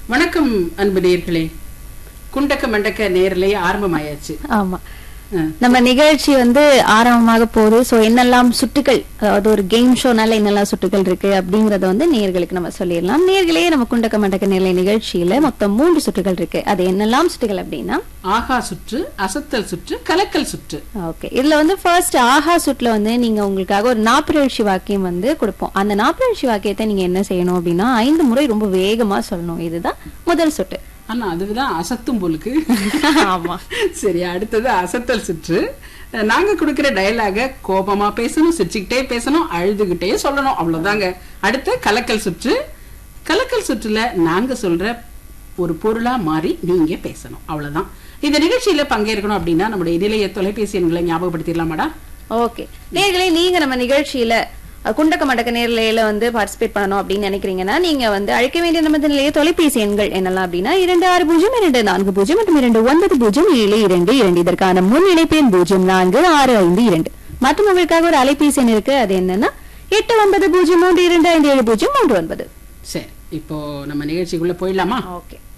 வணக்கம் அன்பு நேர்களே குண்டக்க மண்டக்க நேரலை ஆரம்பமாயாச்சு ஆமா ஆ. நம்ம நிகழ்ச்சி வந்து ஆரம்பமாக போகுது சோ என்னெல்லாம் சுட்டுகள் அதாவது ஒரு கேம் ஷோனால என்னெல்லாம் சுட்டுகள் இருக்கு அப்படிங்கறத வந்து நேர்களுக்கு நம்ம சொல்லிடலாம் நேர்களே நம்ம குண்டக்க மண்டக்க நிலை நிகழ்ச்சியில மொத்தம் மூன்று சுற்றுகள் இருக்கு அது என்னெல்லாம் சுட்டுகள் அப்படின்னா ஆகா சுற்று அசத்தல் சுற்று கலக்கல் சுற்று ஓகே இதுல வந்து ஃபர்ஸ்ட் ஆஹா சுட்டுல வந்து நீங்க உங்களுக்காக ஒரு நாப்பிரழ்ச்சி வாக்கியம் வந்து கொடுப்போம் அந்த நாப்பிரழ்ச்சி வாக்கியத்தை நீங்க என்ன செய்யணும் அப்படின்னா ஐந்து முறை ரொம்ப வேகமா சொல்லணும் இதுதான் முதல் சுட்டு ஆனா அதுதான் அசத்தும் போலுக்கு ஆமா சரி அடுத்தது அசத்தல் சுற்று நாங்க கொடுக்கிற டயலாக கோபமா பேசணும் சிரிச்சுக்கிட்டே பேசணும் அழுதுகிட்டே சொல்லணும் அவ்வளவுதாங்க அடுத்து கலக்கல் சுற்று கலக்கல் சுற்றுல நாங்க சொல்ற ஒரு பொருளா மாறி நீங்க பேசணும் அவ்வளவுதான் இந்த நிகழ்ச்சியில பங்கேற்கணும் அப்படின்னா நம்முடைய நிலைய தொலைபேசி எண்களை ஞாபகப்படுத்திடலாமாடா ஓகே நேர்களே நீங்க நம்ம நிகழ்ச்சியில அஹ், குண்டக்க மடக்க நேர்லையில வந்து பார்ட்டிசிபேட் பண்ணணும் அப்படின்னு நினைக்கிறீங்கன்னா நீங்க வந்து அழைக்க வேண்டிய நமது நிலைய தொலைபேசி எண்கள் என்னெல்லாம் அப்படின்னா இரண்டு ஆறு பூஜ்ஜியம் இரண்டு நான்கு பூஜ்ஜியம் மற்றும் இரண்டு ஒன்பது பூஜ்ஜியம் ஏழு இரண்டு இரண்டு இதற்கான முன் இணைப்பு எண் பூஜ்ஜியம் நான்கு ஆறு ஐந்து இரண்டு மற்றும் உங்களுக்காக ஒரு அலைபேசி எண் இருக்கு அது என்னன்னா எட்டு ஒன்பது பூஜ்ஜியம் மூன்று இரண்டு ஐந்து ஏழு பூஜ்ஜியம் மூன்று ஒன்பது சரி இப்போ நம்ம நிகழ்ச்சிக்குள்ள போயிடலாமா ஓகே